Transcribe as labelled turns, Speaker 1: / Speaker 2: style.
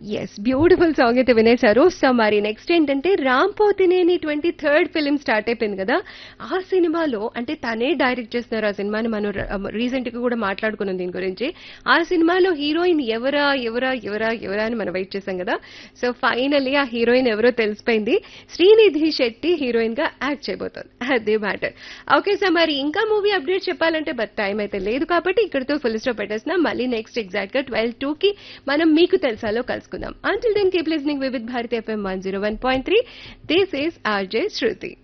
Speaker 1: yes beautiful song అయితే వినేశారు so మరి next ఏంటంటే Ram Pothineni twenty third film start అయిపోయింది కదా ఆ సినిమాలో అంటే తనే డైరెక్ట్ చేస్తున్నారు ఆ సినిమాని మనం రీసెంట్ గా కూడా మాట్లాడుకున్నాం దీని గురించి ఆ సినిమాలో హీరోయిన్ ఎవరా ఎవరా ఎవరా ఎవరా అని మనం వెయిట్ చేసాం కదా సో ఫైనల్లీ ఆ హీరోయిన్ ఎవరో తెలిసిపోయింది శ్రీనిధి శెట్టి హీరోయిన్ గా యాక్ట్ చేయబోతోంది అదే మ్యాటర్ ఓకే సార్ మరి ఇంకా మూవీ అప్డేట్ చెప్పాలంటే బట్ టైం అయితే లేదు కాబట్టి ఇక్కడితో ఫుల్ స్టాప్ పెట్టేసిన మళ్ళీ నెక్స్ట్ ఎగ్జాక్ట్ గా ట్వెల్వ్ టూ కి మనం మీకు తెలుసాలో కలుసుకుందాం until then keep listening Vividh Bharati FM one zero one point three this is RJ Shruti